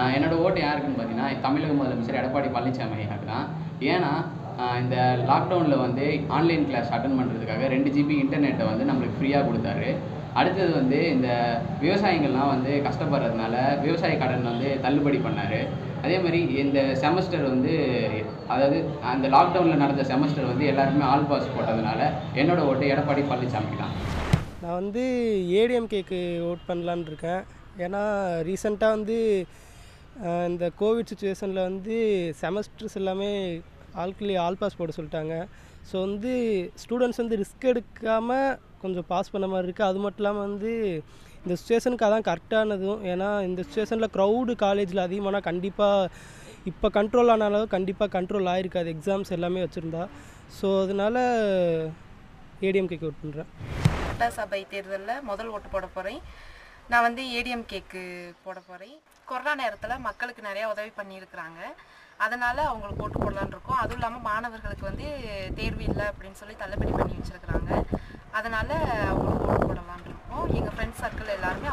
ஆஹ் என்னோட ஓட்டு யாருக்குன்னு பார்த்தீங்கன்னா தமிழக முதலமைச்சர் எடப்பாடி பழனிசாமி ஐயாக்கு தான் ஏன்னா ஆஹ் இந்த லாக்டவுனில் வந்து ஆன்லைன் கிளாஸ் அட்டன் பண்ணுறதுக்காக ரெண்டு ஜிபி இன்டர்நெட்டை வந்து நம்மளுக்கு ஃப்ரீயாக கொடுத்தாரு அடுத்தது வந்து இந்த விவசாயிகள்லாம் வந்து கஷ்டப்படுறதுனால விவசாய கடன் வந்து தள்ளுபடி பண்ணார் அதே மாதிரி இந்த செமஸ்டர் வந்து அதாவது அந்த லாக்டவுனில் நடந்த செமஸ்டர் வந்து எல்லாருக்குமே ஆல் பாஸ் போட்டதுனால என்னோட ஓட்டு எடப்பாடி பழனிசாமி தான் நான் வந்து ஏடிஎம்கேக்கு ஓட் பண்ணலான்னு இருக்கேன் ஏன்னா ரீசெண்டாக வந்து அஹ், இந்த கோவிட் சுச்சுவேஷனில் வந்து செமஸ்டர்ஸ் எல்லாமே ஆட்களே ஆல் பாஸ் போட சொல்லிட்டாங்க ஸோ வந்து ஸ்டூடெண்ட்ஸ் வந்து ரிஸ்க் எடுக்காமல் கொஞ்சம் பாஸ் பண்ண மாதிரி இருக்குது அது மட்டும் இல்லாமல் வந்து இந்த சுச்சுவேஷனுக்கு அதான் கரெக்டானதும் ஏன்னா இந்த சுச்சுவேஷனில் க்ரௌடு காலேஜில் அதிகமானா கண்டிப்பாக இப்போ கண்ட்ரோல் ஆன அளவு கண்டிப்பாக கண்ட்ரோல் ஆகிருக்காது எக்ஸாம்ஸ் எல்லாமே வச்சுருந்தா ஸோ அதனால ஏடிஎம்கேக்கு ஓட் பண்ணுறேன் சட்டசபை தேர்தலில் முதல் ஓட்டு போட போகிறேன் நான் வந்து ஏடிஎம் கேக்கு போட போகிறேன் கொரோனா நேரத்தில் மக்களுக்கு நிறையா உதவி பண்ணியிருக்கிறாங்க அதனால் அவங்களுக்கு ஓட்டு போடலான்னு இருக்கோம் அதுவும் இல்லாமல் மாணவர்களுக்கு வந்து தேர்வு இல்லை அப்படின்னு சொல்லி தள்ளுபடி பண்ணி வச்சுருக்கிறாங்க அதனால் அவங்களுக்கு ஓட்டு போடலான்னு இருக்கோம் எங்கள் ஃப்ரெண்ட்ஸ் சர்க்கிள் எல்லாருமே